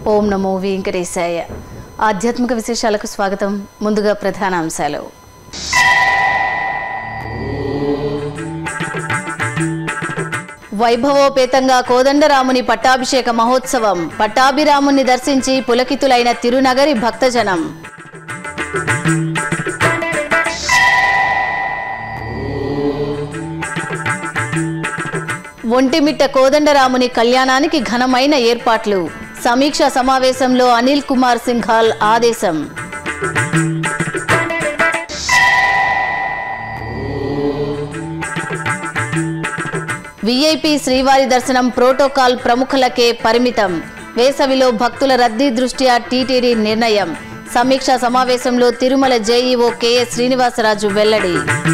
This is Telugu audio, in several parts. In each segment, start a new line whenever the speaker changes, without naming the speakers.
ఓం నమో వెంకటేశాయ ఆధ్యాత్మిక విశేషాలకు స్వాగతం ముందుగా ప్రధాన అంశాలు వైభవోపేతంగా కోదండరాముని పట్టాభిషేక మహోత్సవం పట్టాభిరాముని దర్శించి పులకితులైన తిరునగరి భక్తజనం ఒంటిమిట్ట కోదండరాముని కళ్యాణానికి ఘనమైన ఏర్పాట్లు సమీక్ష సమావేశంలో అనిల్ కుమార్ సింఘాల్ ఆదేశం విఐపి శ్రీవారి దర్శనం ప్రోటోకాల్ ప్రముఖులకే పరిమితం వేసవిలో భక్తుల రద్దీ దృష్ట్యా టీటీడీ నిర్ణయం సమీక్షా సమావేశంలో తిరుమల జేఈఓ కెఎస్ శ్రీనివాసరాజు వెల్లడి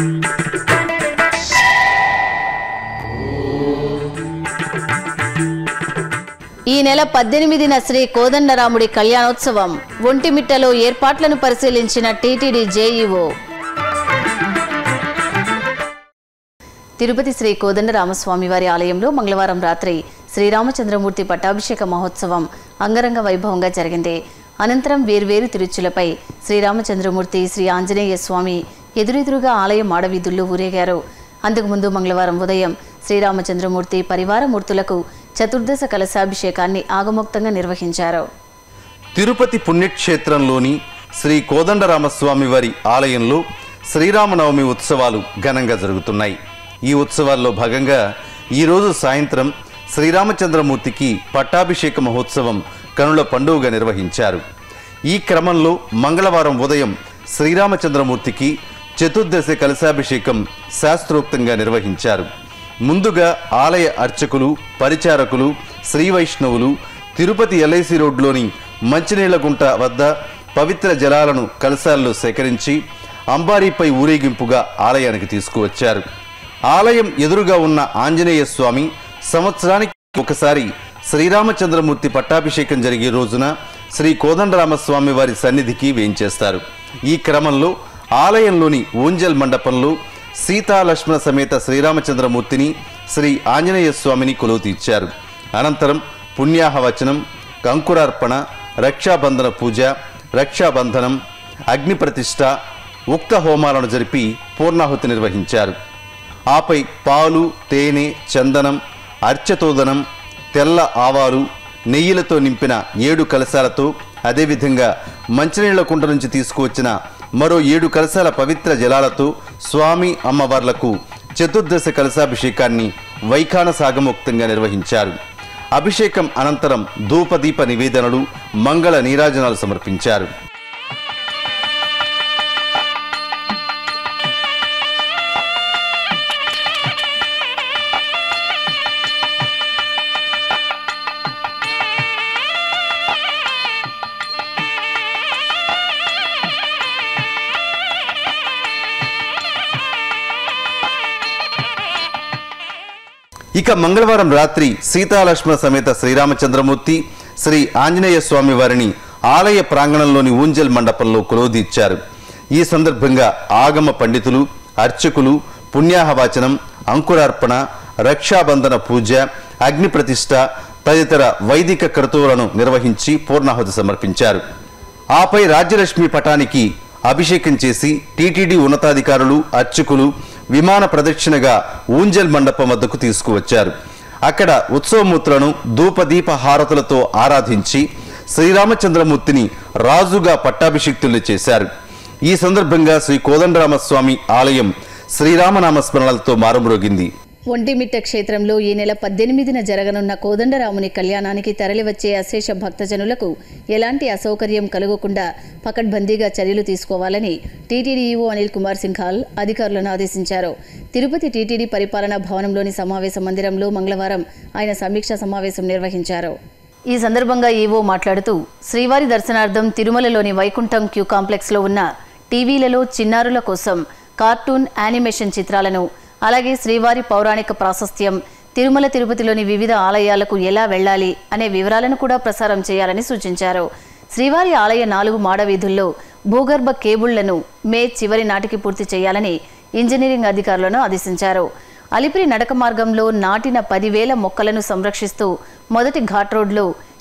ఈ నెల పద్దెనిమిదిన శ్రీ కోదండరాముడి కళ్యాణోత్సవం ఒంటిమిట్టలో ఏర్పాట్లను పరిశీలించిన టీటీడీ జేఈఓ తిరుపతి శ్రీ కోదండరామస్వామి వారి ఆలయంలో మంగళవారం రాత్రి శ్రీరామచంద్రమూర్తి పట్టాభిషేక మహోత్సవం అంగరంగ వైభవంగా జరిగింది అనంతరం వేర్వేరు తిరుచులపై శ్రీరామచంద్రమూర్తి శ్రీ ఆంజనేయ స్వామి ఎదురెదురుగా ఆలయం మాడవీధుల్లో ఊరేగారు అంతకుముందు మంగళవారం ఉదయం శ్రీరామచంద్రమూర్తి పరివార మూర్తులకు చతుర్దశ కలశాభిషేకాన్ని ఆగమోక్తంగా నిర్వహించారు
తిరుపతి పుణ్యక్షేత్రంలోని శ్రీ కోదండరామస్వామి వారి ఆలయంలో శ్రీరామనవమి ఉత్సవాలు ఘనంగా జరుగుతున్నాయి ఈ ఉత్సవాల్లో భాగంగా ఈరోజు సాయంత్రం శ్రీరామచంద్రమూర్తికి పట్టాభిషేక మహోత్సవం కనుల పండుగగా నిర్వహించారు ఈ క్రమంలో మంగళవారం ఉదయం శ్రీరామచంద్రమూర్తికి చతుర్దశ కలశాభిషేకం శాస్త్రోక్తంగా నిర్వహించారు ముందుగా ఆలయ అర్చకులు పరిచారకులు శ్రీ వైష్ణవులు తిరుపతి ఎల్ఐసి రోడ్లోని మంచినీళ్లగుంట వద్ద పవిత్ర జలాలను కలశాల్లో సేకరించి అంబారీపై ఊరేగింపుగా ఆలయానికి తీసుకువచ్చారు ఆలయం ఎదురుగా ఉన్న ఆంజనేయ స్వామి సంవత్సరానికి ఒకసారి శ్రీరామచంద్రమూర్తి పట్టాభిషేకం జరిగే రోజున శ్రీ కోదండరామస్వామి వారి సన్నిధికి వేంచేస్తారు ఈ క్రమంలో ఆలయంలోని ఊంజల్ మండపంలో సీతాలక్ష్మణ సమేత శ్రీరామచంద్రమూర్తిని శ్రీ ఆంజనేయ స్వామిని కొలువు తీర్చారు అనంతరం పుణ్యాహవచనం కంకురార్పణ రక్షాబంధన పూజ రక్షాబంధనం అగ్ని ప్రతిష్ట ఉక్త హోమాలను జరిపి పూర్ణాహుతి నిర్వహించారు ఆపై పాలు తేనె చందనం అర్చతోదనం తెల్ల ఆవాలు నెయ్యిలతో నింపిన ఏడు కలశాలతో అదేవిధంగా మంచినీళ్ల కుండ నుంచి తీసుకువచ్చిన మరో ఏడు కలశాల పవిత్ర జలాలతో స్వామి అమ్మవార్లకు చతుర్దశ కలశాభిషేకాన్ని వైఖాన సాగమోక్తంగా నిర్వహించారు అభిషేకం అనంతరం ధూపదీప నివేదనలు మంగళ నీరాజనాలు సమర్పించారు ఇక మంగళవారం రాత్రి సీతాలక్ష్మణ సమేత శ్రీరామచంద్రమూర్తి శ్రీ ఆంజనేయ స్వామి వారిని ఆలయ ప్రాంగణంలోని ఊంజల్ మండపంలో కొలువుదీర్చారు ఈ సందర్భంగా ఆగమ పండితులు అర్చకులు పుణ్యాహవాచనం అంకురార్పణ రక్షాబంధన పూజ అగ్ని ప్రతిష్ట తదితర వైదిక క్రతువులను నిర్వహించి పూర్ణాహుతి సమర్పించారు ఆపై రాజ్యలక్ష్మి పటానికి అభిషేకం చేసి టీటీడీ ఉన్నతాధికారులు అర్చకులు విమాన ప్రదక్షిణగా ఊంజల్ మండపం వద్దకు తీసుకువచ్చారు అక్కడ ఉత్సవమూర్తులను ధూపదీప హారతులతో ఆరాధించి శ్రీరామచంద్రమూర్తిని రాజుగా పట్టాభిషిక్తుల్ని చేశారు ఈ సందర్భంగా శ్రీ కోదండరామస్వామి ఆలయం శ్రీరామనామ స్మరణలతో మారుమ్రోగింది
ఒంటిమిట్ట క్షేత్రంలో ఈ నెల పద్దెనిమిదిన జరగనున్న కోదండరాముని కళ్యాణానికి తరలివచ్చే అశేష భక్తజనులకు ఎలాంటి అసౌకర్యం కలగకుండా పకడ్బందీగా చర్యలు తీసుకోవాలని టీటీడీ ఈవో అనిల్ కుమార్ సింఘాల్ అధికారులను ఆదేశించారు తిరుపతి టీటీడీ పరిపాలనా భవనంలోని సమావేశ మందిరంలో మంగళవారం ఆయన సమీక్షా సమావేశం నిర్వహించారు ఈ సందర్భంగా ఈవో మాట్లాడుతూ శ్రీవారి దర్శనార్థం తిరుమలలోని వైకుంఠం క్యూ కాంప్లెక్స్లో ఉన్న టీవీలలో చిన్నారుల కోసం కార్టూన్ యానిమేషన్ చిత్రాలను అలాగే శ్రీవారి పౌరాణిక ప్రాశస్త్యం తిరుమల తిరుపతిలోని వివిధ ఆలయాలకు ఎలా వెళ్ళాలి అనే వివరాలను కూడా ప్రసారం చేయాలని సూచించారు శ్రీవారి ఆలయ నాలుగు మాడ వీధుల్లో భూగర్భ కేబుళ్లను మే చివరి నాటికి పూర్తి చేయాలని ఇంజనీరింగ్ అధికారులను ఆదేశించారు అలిపిరి నడక మార్గంలో నాటిన పదివేల మొక్కలను సంరక్షిస్తూ మొదటి ఘాట్ రోడ్లో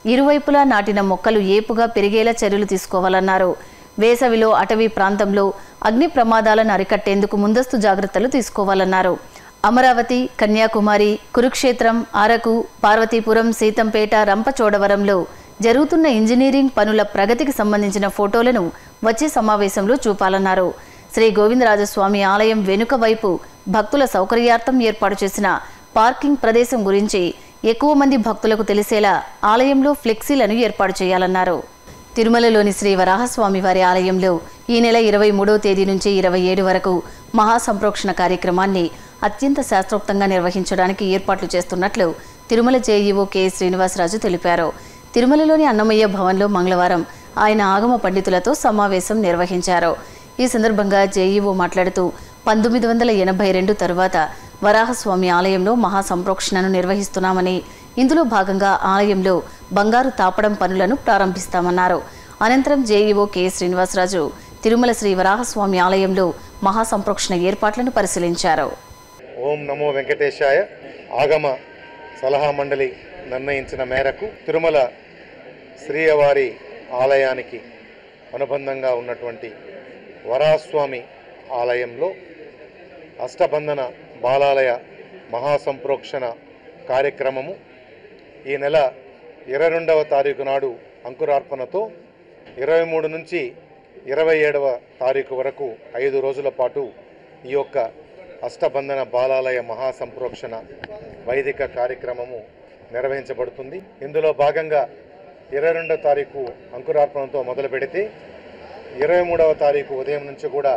ఇరువైపులా నాటిన మొక్కలు ఏపుగా పెరిగేలా చర్యలు తీసుకోవాలన్నారు వేసవిలో అటవీ ప్రాంతంలో అగ్ని ప్రమాదాలను అరికట్టేందుకు ముందస్తు జాగ్రత్తలు తీసుకోవాలన్నారు అమరావతి కన్యాకుమారి కురుక్షేత్రం అరకు పార్వతీపురం సీతంపేట రంపచోడవరంలో జరుగుతున్న ఇంజనీరింగ్ పనుల ప్రగతికి సంబంధించిన ఫోటోలను వచ్చే సమావేశంలో చూపాలన్నారు శ్రీ గోవిందరాజస్వామి ఆలయం వెనుక వైపు భక్తుల సౌకర్యార్థం ఏర్పాటు చేసిన పార్కింగ్ ప్రదేశం గురించి ఎక్కువ మంది భక్తులకు తెలిసేలా ఆలయంలో ఫ్లెక్సీలను ఏర్పాటు చేయాలన్నారు తిరుమలలోని శ్రీ వరాహస్వామి వారి ఆలయంలో ఈ నెల ఇరవై మూడవ తేదీ నుంచి ఇరవై ఏడు వరకు మహాసంప్రోక్షణ కార్యక్రమాన్ని అత్యంత శాస్త్రోక్తంగా నిర్వహించడానికి ఏర్పాట్లు చేస్తున్నట్లు తిరుమల జేఈఓ కె శ్రీనివాసరాజు తెలిపారు తిరుమలలోని అన్నమయ్య భవన్లో మంగళవారం ఆయన ఆగమ పండితులతో సమావేశం నిర్వహించారు ఈ సందర్భంగా జేఈఓ మాట్లాడుతూ పంతొమ్మిది వందల ఎనభై రెండు తరువాత వరాహస్వామి ఆలయంలో మహాసంప్రోక్షణను నిర్వహిస్తున్నామని ఇందులో భాగంగా ఆలయంలో బంగారు తాపడం పనులను ప్రారంభిస్తామన్నారు అనంతరం జేఈఓ కె శ్రీనివాసరాజు తిరుమల శ్రీ వరాహస్వామి ఆలయంలో మహాసంప్రోక్షణ ఏర్పాట్లను పరిశీలించారు
ఓం నమో వెంకటేశాయ ఆగమ సలహా మండలి నిర్ణయించిన మేరకు తిరుమల శ్రీయవారి ఆలయానికి అనుబంధంగా ఉన్నటువంటి వరాస్వామి ఆలయంలో అష్టబంధన బాలాలయ మహాసంప్రోక్షణ కార్యక్రమము ఈ నెల ఇరవై రెండవ తారీఖు నాడు అంకురార్పణతో ఇరవై మూడు నుంచి ఇరవై ఏడవ తారీఖు వరకు ఐదు రోజుల పాటు ఈ యొక్క అష్టబంధన బాలాలయ మహాసంప్రోక్షణ వైదిక కార్యక్రమము నిర్వహించబడుతుంది ఇందులో భాగంగా ఇరవై రెండవ తారీఖు అంకురార్పణతో మొదలు పెడితే ఇరవై మూడవ తారీఖు ఉదయం నుంచి కూడా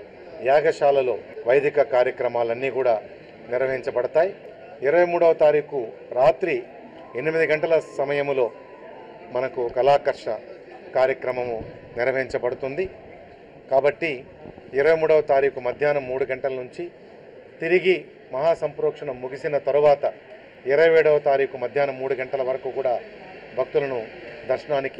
యాగశాలలో వైదిక కార్యక్రమాలన్నీ కూడా నిర్వహించబడతాయి ఇరవై మూడవ తారీఖు రాత్రి ఎనిమిది గంటల సమయములో మనకు కళాకర్ష కార్యక్రమము నిర్వహించబడుతుంది కాబట్టి ఇరవై మూడవ తారీఖు మధ్యాహ్నం మూడు గంటల నుంచి తిరిగి మహాసంప్రోక్షణ ముగిసిన తరువాత ఇరవై ఏడవ తారీఖు మధ్యాహ్నం మూడు గంటల వరకు కూడా భక్తులను దర్శనానికి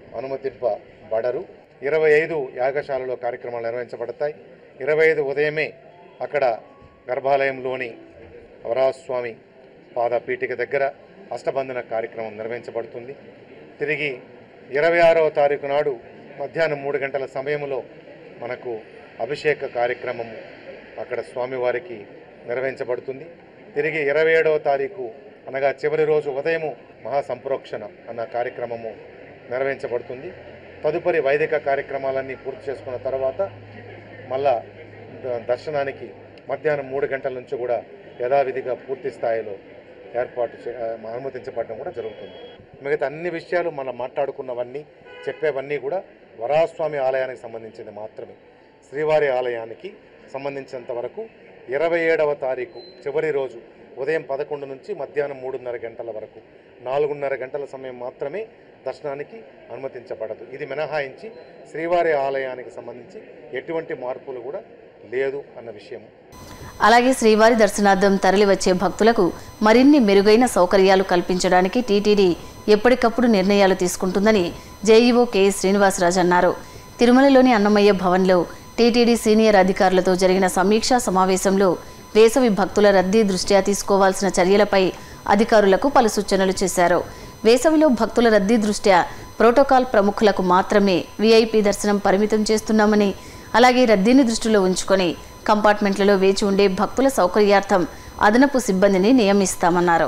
అనుమతింపబడరు ఇరవై ఐదు యాగశాలలో కార్యక్రమాలు నిర్వహించబడతాయి ఇరవై ఐదు ఉదయమే అక్కడ గర్భాలయంలోని వరాహస్వామి పాదపీఠిక దగ్గర అష్టబంధన కార్యక్రమం నిర్వహించబడుతుంది తిరిగి ఇరవై ఆరవ తారీఖు నాడు మధ్యాహ్నం మూడు గంటల సమయంలో మనకు అభిషేక కార్యక్రమము అక్కడ స్వామివారికి నిర్వహించబడుతుంది తిరిగి ఇరవై ఏడవ తారీఖు అనగా చివరి రోజు ఉదయము మహాసంప్రోక్షణ అన్న కార్యక్రమము నిర్వహించబడుతుంది తదుపరి వైదిక కార్యక్రమాలన్నీ పూర్తి చేసుకున్న తర్వాత మళ్ళా ద- దర్శనానికి మధ్యాహ్నం మూడు గంటల నుంచి కూడా యథావిధిగా పూర్తి స్థాయిలో ఏర్పాటు చే- ఆ, అనుమతించబడడం కూడా జరుగుతుంది మిగతా అన్ని విషయాలు మనం మాట్లాడుకున్నవన్నీ చెప్పేవన్నీ కూడా వరాస్వామి ఆలయానికి సంబంధించింది మాత్రమే శ్రీవారి ఆలయానికి సంబంధించినంత వరకు ఇరవై ఏడవ తారీఖు చివరి రోజు ఉదయం పదకొండు నుంచి మధ్యాహ్నం మూడున్నర గంటల వరకు నాలుగున్నర గంటల సమయం మాత్రమే దర్శనానికి అనుమతించబడదు ఇది మినహాయించి శ్రీవారి ఆలయానికి సంబంధించి ఎటువంటి మార్పులు కూడా లేదు అన్న విషయం
అలాగే శ్రీవారి దర్శనార్థం తరలివచ్చే భక్తులకు మరిన్ని మెరుగైన సౌకర్యాలు కల్పించడానికి టీటీడీ ఎప్పటికప్పుడు నిర్ణయాలు తీసుకుంటుందని జేఈఓ కె శ్రీనివాసరాజు అన్నారు తిరుమలలోని అన్నమయ్య భవన్లో టీటీడీ సీనియర్ అధికారులతో జరిగిన సమీక్షా సమావేశంలో వేసవి భక్తుల రద్దీ దృష్ట్యా తీసుకోవాల్సిన చర్యలపై అధికారులకు పలు సూచనలు చేశారు వేసవిలో భక్తుల రద్దీ దృష్ట్యా ప్రోటోకాల్ ప్రముఖులకు మాత్రమే వీఐపీ దర్శనం పరిమితం చేస్తున్నామని అలాగే రద్దీని దృష్టిలో ఉంచుకొని కంపార్ట్మెంట్లలో వేచి ఉండే భక్తుల సౌకర్యార్థం అదనపు సిబ్బందిని నియమిస్తామన్నారు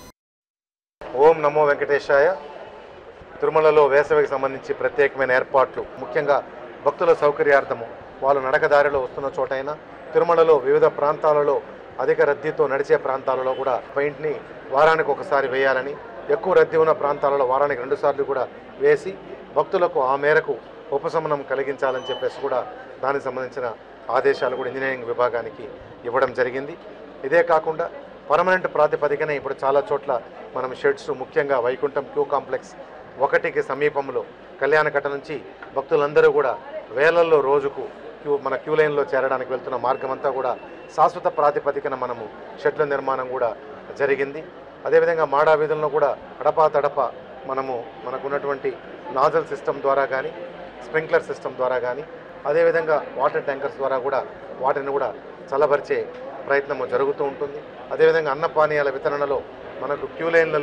ఓం నమో వెంకటేశాయ తిరుమలలో వేసవికి సంబంధించి ప్రత్యేకమైన ఏర్పాట్లు ముఖ్యంగా భక్తుల సౌకర్యార్థము వాళ్ళు నడకదారిలో వస్తున్న చోటైనా తిరుమలలో వివిధ ప్రాంతాలలో అధిక రద్దీతో నడిచే ప్రాంతాలలో కూడా పెయింట్ని వారానికి ఒకసారి వేయాలని ఎక్కువ రద్దీ ఉన్న ప్రాంతాలలో వారానికి రెండుసార్లు కూడా వేసి భక్తులకు ఆ మేరకు ఉపశమనం కలిగించాలని చెప్పేసి కూడా దానికి సంబంధించిన ఆదేశాలు కూడా ఇంజనీరింగ్ విభాగానికి ఇవ్వడం జరిగింది ఇదే కాకుండా పర్మనెంట్ ప్రాతిపదికన ఇప్పుడు చాలా చోట్ల మనం షెడ్స్ ముఖ్యంగా వైకుంఠం క్యూ కాంప్లెక్స్ ఒకటికి సమీపంలో కళ్యాణకట్ట నుంచి భక్తులందరూ కూడా వేలల్లో రోజుకు క్యూ మన క్యూ లైన్లో చేరడానికి వెళ్తున్న మార్గం అంతా కూడా శాశ్వత ప్రాతిపదికన మనము షెడ్ల నిర్మాణం కూడా జరిగింది అదేవిధంగా మాడా వీధులను కూడా అడపా తడప మనము మనకున్నటువంటి నాజల్ సిస్టమ్ ద్వారా కానీ స్ప్రింక్లర్ సిస్టమ్ ద్వారా కానీ అదేవిధంగా వాటర్ ట్యాంకర్స్ ద్వారా కూడా వాటిని కూడా చల్లబరిచే ప్రయత్నము జరుగుతూ ఉంటుంది అదేవిధంగా అన్నపానీయాల వితరణలో మనకు క్యూ లైన్లలో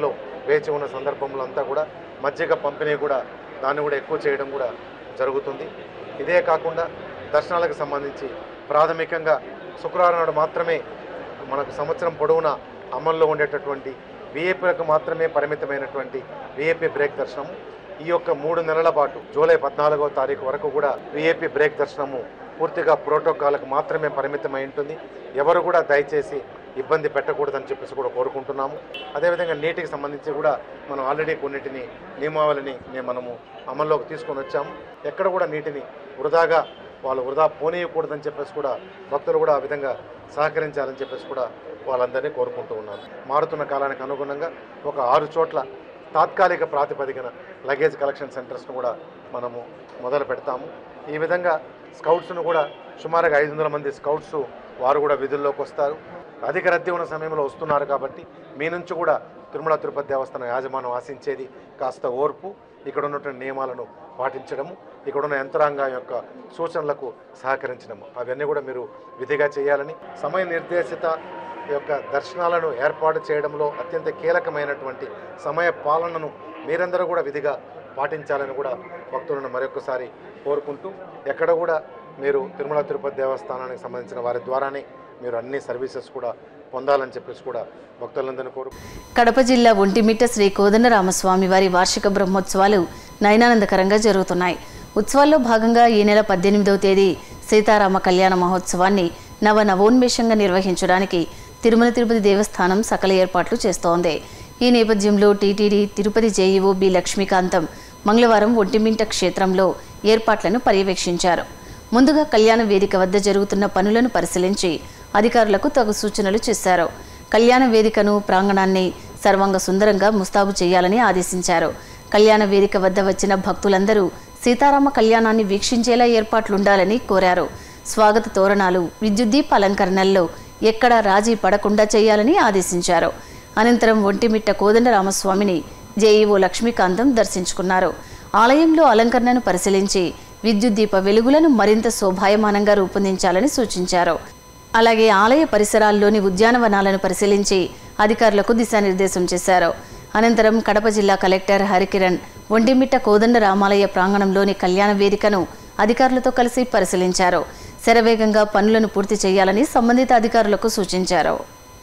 వేచి ఉన్న సందర్భంలో అంతా కూడా మజ్జిగ పంపిణీ కూడా దాన్ని కూడా ఎక్కువ చేయడం కూడా జరుగుతుంది ఇదే కాకుండా దర్శనాలకు సంబంధించి ప్రాథమికంగా శుక్రవారం నాడు మాత్రమే మనకు సంవత్సరం పొడవునా అమల్లో ఉండేటటువంటి విఐపీలకు మాత్రమే పరిమితమైనటువంటి విఐపీ బ్రేక్ దర్శనము ఈ యొక్క మూడు నెలల పాటు జూలై పద్నాలుగవ తారీఖు వరకు కూడా విఐపీ బ్రేక్ దర్శనము పూర్తిగా ప్రోటోకాల్కి మాత్రమే పరిమితమై ఉంటుంది ఎవరు కూడా దయచేసి ఇబ్బంది పెట్టకూడదని చెప్పేసి కూడా కోరుకుంటున్నాము అదేవిధంగా నీటికి సంబంధించి కూడా మనం ఆల్రెడీ కొన్నిటిని నియమావళిని నే- మనము అమల్లోకి తీసుకొని వచ్చాము ఎక్కడ కూడా నీటిని వృధాగా వాళ్ళు వృధా పోనీయకూడదని చెప్పేసి కూడా భక్తులు కూడా ఆ విధంగా సహకరించాలని చెప్పేసి కూడా వాళ్ళందరినీ కోరుకుంటూ ఉన్నాను మారుతున్న కాలానికి అనుగుణంగా ఒక ఆరు చోట్ల తాత్కాలిక ప్రాతిపదికన లగేజ్ కలెక్షన్ సెంటర్స్ను కూడా మనము మొదలు పెడతాము ఈ విధంగా స్కౌట్స్ను కూడా సుమారుగా ఐదు వందల మంది స్కౌట్స్ వారు కూడా విధుల్లోకి వస్తారు అధిక రద్దీ ఉన్న సమయంలో వస్తున్నారు కాబట్టి మీ నుంచి కూడా తిరుమల తిరుపతి దేవస్థానం యాజమాన్యం ఆశించేది కాస్త ఓర్పు ఇక్కడ ఉన్నటువంటి నియమాలను పాటించడము ఇక్కడ ఉన్న యంత్రాంగం యొక్క సూచనలకు సహకరించడము అవన్నీ కూడా మీరు విధిగా చేయాలని సమయ నిర్దేశిత యొక్క దర్శనాలను ఏర్పాటు చేయడంలో అత్యంత కీలకమైనటువంటి సమయ పాలనను మీరందరూ కూడా విధిగా పాటించాలని కూడా భక్తులను మరొకసారి కోరుకుంటూ ఎక్కడ కూడా మీరు తిరుమల తిరుపతి దేవస్థానానికి సంబంధించిన వారి ద్వారానే మీరు అన్ని సర్వీసెస్ కూడా పొందాలని చెప్పేసి కూడా భక్తులందరినీ కోరు
కడప జిల్లా ఒంటిమిట్ట శ్రీ కోదండరామస్వామి వారి వార్షిక బ్రహ్మోత్సవాలు నయనానందకరంగా జరుగుతున్నాయి ఉత్సవాల్లో భాగంగా ఈ నెల పద్దెనిమిదవ తేదీ సీతారామ కళ్యాణ మహోత్సవాన్ని నవ నవోన్మేషంగా నిర్వహించడానికి తిరుమల తిరుపతి దేవస్థానం సకల ఏర్పాట్లు చేస్తోంది ఈ నేపథ్యంలో TTD Tirupati JEO B Lakshmikantham మంగళవారం ఒంటిమింట క్షేత్రంలో ఏర్పాట్లను పర్యవేక్షించారు ముందుగా కళ్యాణ వేదిక వద్ద జరుగుతున్న పనులను పరిశీలించి అధికారులకు తగు సూచనలు చేశారు కళ్యాణ వేదికను ప్రాంగణాన్ని సర్వంగ సుందరంగా ముస్తాబు చేయాలని ఆదేశించారు కళ్యాణ వేదిక వద్ద వచ్చిన భక్తులందరూ సీతారామ కళ్యాణాన్ని వీక్షించేలా ఏర్పాట్లుండాలని కోరారు స్వాగత తోరణాలు విద్యుత్ దీప అలంకరణల్లో ఎక్కడా రాజీ పడకుండా చేయాలని ఆదేశించారు అనంతరం ఒంటిమిట్ట కోదండరామస్వామిని జేఈఓ లక్ష్మీకాంతం దర్శించుకున్నారు ఆలయంలో అలంకరణను పరిశీలించి విద్యుత్ దీప వెలుగులను మరింత శోభాయమానంగా రూపొందించాలని సూచించారు అలాగే ఆలయ పరిసరాల్లోని ఉద్యానవనాలను పరిశీలించి అధికారులకు దిశానిర్దేశం చేశారు అనంతరం కడప జిల్లా కలెక్టర్ హరికిరణ్ ఒంటిమిట్ట కోదండ రామాలయ ప్రాంగణంలోని కళ్యాణ వేదికను అధికారులతో కలిసి పరిశీలించారు శరవేగంగా పనులను పూర్తి చేయాలని సంబంధిత అధికారులకు సూచించారు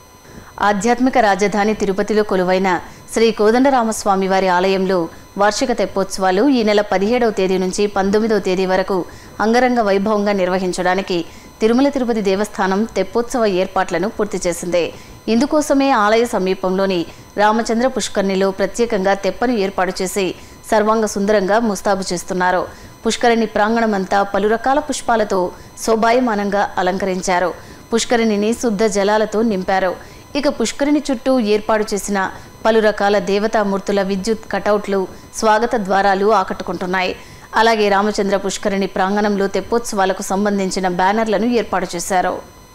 ఆధ్యాత్మిక రాజధాని తిరుపతిలో కొలువైన శ్రీ కోదండరామస్వామి వారి ఆలయంలో వార్షిక తెప్పోత్సవాలు ఈ నెల పదిహేడవ తేదీ నుంచి పంతొమ్మిదవ తేదీ వరకు అంగరంగ వైభవంగా నిర్వహించడానికి తిరుమల తిరుపతి దేవస్థానం తెప్పోత్సవ ఏర్పాట్లను పూర్తి చేసింది ఇందుకోసమే ఆలయ సమీపంలోని రామచంద్ర పుష్కరిణిలో ప్రత్యేకంగా తెప్పను ఏర్పాటు చేసి సర్వాంగ సుందరంగా ముస్తాబు చేస్తున్నారు పుష్కరిణి ప్రాంగణమంతా పలు రకాల పుష్పాలతో శోభాయమానంగా అలంకరించారు పుష్కరిణిని శుద్ధ జలాలతో నింపారు ఇక పుష్కరిణి చుట్టూ ఏర్పాటు చేసిన పలు రకాల దేవతామూర్తుల విద్యుత్ కటౌట్లు స్వాగత ద్వారాలు ఆకట్టుకుంటున్నాయి అలాగే రామచంద్ర పుష్కరిణి ప్రాంగణంలో తెప్పోత్సవాలకు సంబంధించిన బ్యానర్లను ఏర్పాటు చేశారు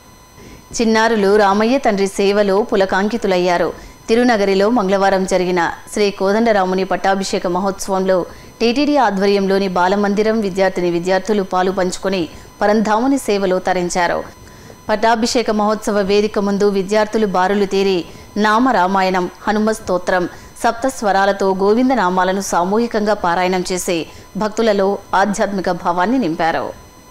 చిన్నారులు రామయ్య తండ్రి సేవలో పులకాంకితులయ్యారు తిరునగరిలో మంగళవారం జరిగిన శ్రీ కోదండరాముని పట్టాభిషేక మహోత్సవంలో టీటీడీ ఆధ్వర్యంలోని బాలమందిరం విద్యార్థిని విద్యార్థులు పాలు పంచుకొని పరంధాముని సేవలో తరించారు పట్టాభిషేక మహోత్సవ వేదిక ముందు విద్యార్థులు బారులు తీరి నామ రామాయణం హనుమ స్తోత్రం సప్త స్వరాలతో గోవింద నామాలను సామూహికంగా పారాయణం చేసి భక్తులలో ఆధ్యాత్మిక భావాన్ని నింపారు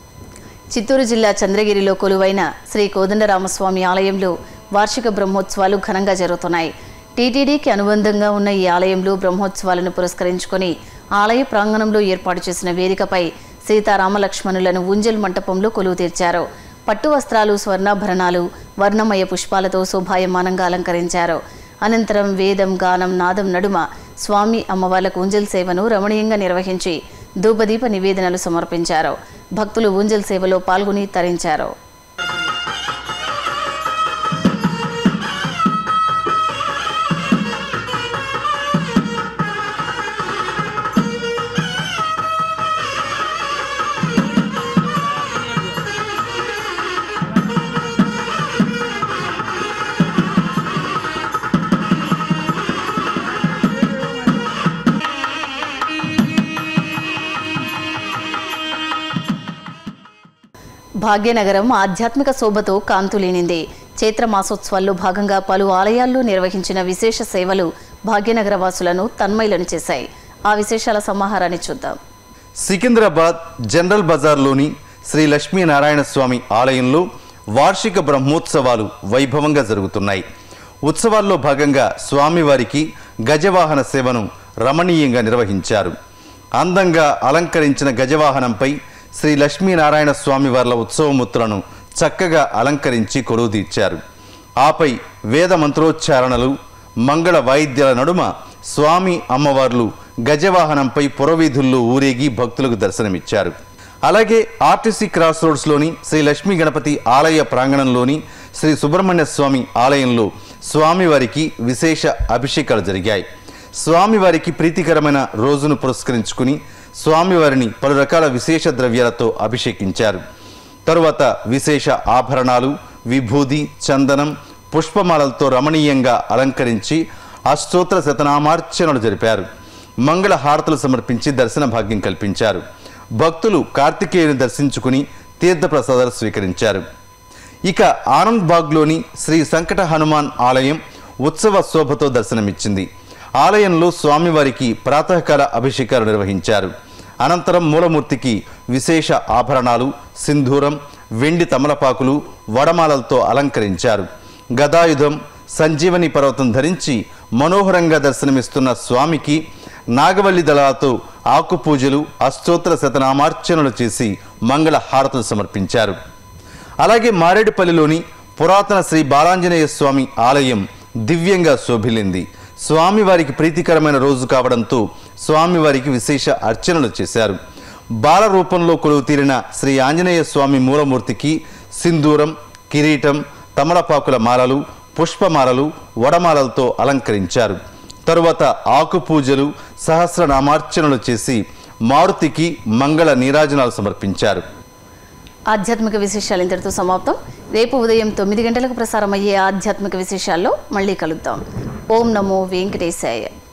చిత్తూరు జిల్లా చంద్రగిరిలో కొలువైన శ్రీ కోదండరామస్వామి ఆలయంలో వార్షిక బ్రహ్మోత్సవాలు ఘనంగా జరుగుతున్నాయి టీటీడీకి అనుబంధంగా ఉన్న ఈ ఆలయంలో బ్రహ్మోత్సవాలను పురస్కరించుకొని ఆలయ ప్రాంగణంలో ఏర్పాటు చేసిన వేదికపై సీతారామలక్ష్మణులను ఊంజల్ మంటపంలో కొలువు తీర్చారు పట్టు వస్త్రాలు స్వర్ణాభరణాలు వర్ణమయ పుష్పాలతో శోభాయమానంగా అలంకరించారు అనంతరం వేదం గానం నాదం నడుమ స్వామి అమ్మవార్లకు ఊంజల్ సేవను రమణీయంగా నిర్వహించి ధూపదీప నివేదనలు సమర్పించారు భక్తులు ఊంజల్ సేవలో పాల్గొని తరించారు భాగ్యనగరం ఆధ్యాత్మిక శోభతో కాంతులేనింది చైత్ర మాసోత్సవాల్లో భాగంగా పలు ఆలయాల్లో నిర్వహించిన విశేష సేవలు భాగ్యనగర వాసులను తన్మయులను చేశాయి ఆ విశేషాల సమాహారాన్ని చూద్దాం
సికింద్రాబాద్ జనరల్ బజార్లోని శ్రీ లక్ష్మీనారాయణ స్వామి ఆలయంలో వార్షిక బ్రహ్మోత్సవాలు వైభవంగా జరుగుతున్నాయి ఉత్సవాల్లో భాగంగా స్వామివారికి గజవాహన సేవను రమణీయంగా నిర్వహించారు అందంగా అలంకరించిన గజవాహనంపై శ్రీ లక్ష్మీనారాయణ స్వామివార్ల ఉత్సవమూర్తులను చక్కగా అలంకరించి కొలువుదీర్చారు ఆపై వేద మంత్రోచ్చారణలు మంగళ వాయిద్యాల నడుమ స్వామి అమ్మవార్లు గజవాహనంపై పురవీధుల్లో ఊరేగి భక్తులకు దర్శనమిచ్చారు అలాగే ఆర్టీసీ క్రాస్ రోడ్స్లోని శ్రీ లక్ష్మీ గణపతి ఆలయ ప్రాంగణంలోని శ్రీ సుబ్రహ్మణ్య స్వామి ఆలయంలో స్వామివారికి విశేష అభిషేకాలు జరిగాయి స్వామివారికి ప్రీతికరమైన రోజును పురస్కరించుకుని స్వామివారిని పలు రకాల విశేష ద్రవ్యాలతో అభిషేకించారు తరువాత విశేష ఆభరణాలు విభూది చందనం పుష్పమాలలతో రమణీయంగా అలంకరించి అష్టోత్తర శతనామార్చనలు జరిపారు మంగళ హారతులు సమర్పించి దర్శన భాగ్యం కల్పించారు భక్తులు కార్తికేయుని దర్శించుకుని తీర్థప్రసాదాలు స్వీకరించారు ఇక ఆనంద్ బాగ్లోని శ్రీ సంకట హనుమాన్ ఆలయం ఉత్సవ శోభతో దర్శనమిచ్చింది ఆలయంలో స్వామివారికి ప్రాతకాల అభిషేకాలు నిర్వహించారు అనంతరం మూలమూర్తికి విశేష ఆభరణాలు సింధూరం వెండి తమలపాకులు వడమాలలతో అలంకరించారు గదాయుధం సంజీవని పర్వతం ధరించి మనోహరంగా దర్శనమిస్తున్న స్వామికి నాగవల్లి దళాలతో ఆకు పూజలు అష్టోత్తర శతనామార్చనలు చేసి మంగళ హారతులు సమర్పించారు అలాగే మారేడుపల్లిలోని పురాతన శ్రీ బాలాంజనేయ స్వామి ఆలయం దివ్యంగా శోభిల్లింది స్వామివారికి ప్రీతికరమైన రోజు కావడంతో స్వామివారికి విశేష అర్చనలు చేశారు బాల రూపంలో కొలువు తీరిన శ్రీ ఆంజనేయ స్వామి మూలమూర్తికి సింధూరం కిరీటం తమలపాకుల మాలలు పుష్పమాలలు వడమాలలతో అలంకరించారు తరువాత ఆకు పూజలు సహస్రనామార్చనలు చేసి మారుతికి మంగళ నీరాజనాలు సమర్పించారు
ఆధ్యాత్మిక విశేషాలు ఇంతటితో సమాప్తం రేపు ఉదయం తొమ్మిది గంటలకు ప్రసారమయ్యే ఆధ్యాత్మిక విశేషాల్లో మళ్ళీ కలుద్దాం ఓం నమో వెంకటేశాయ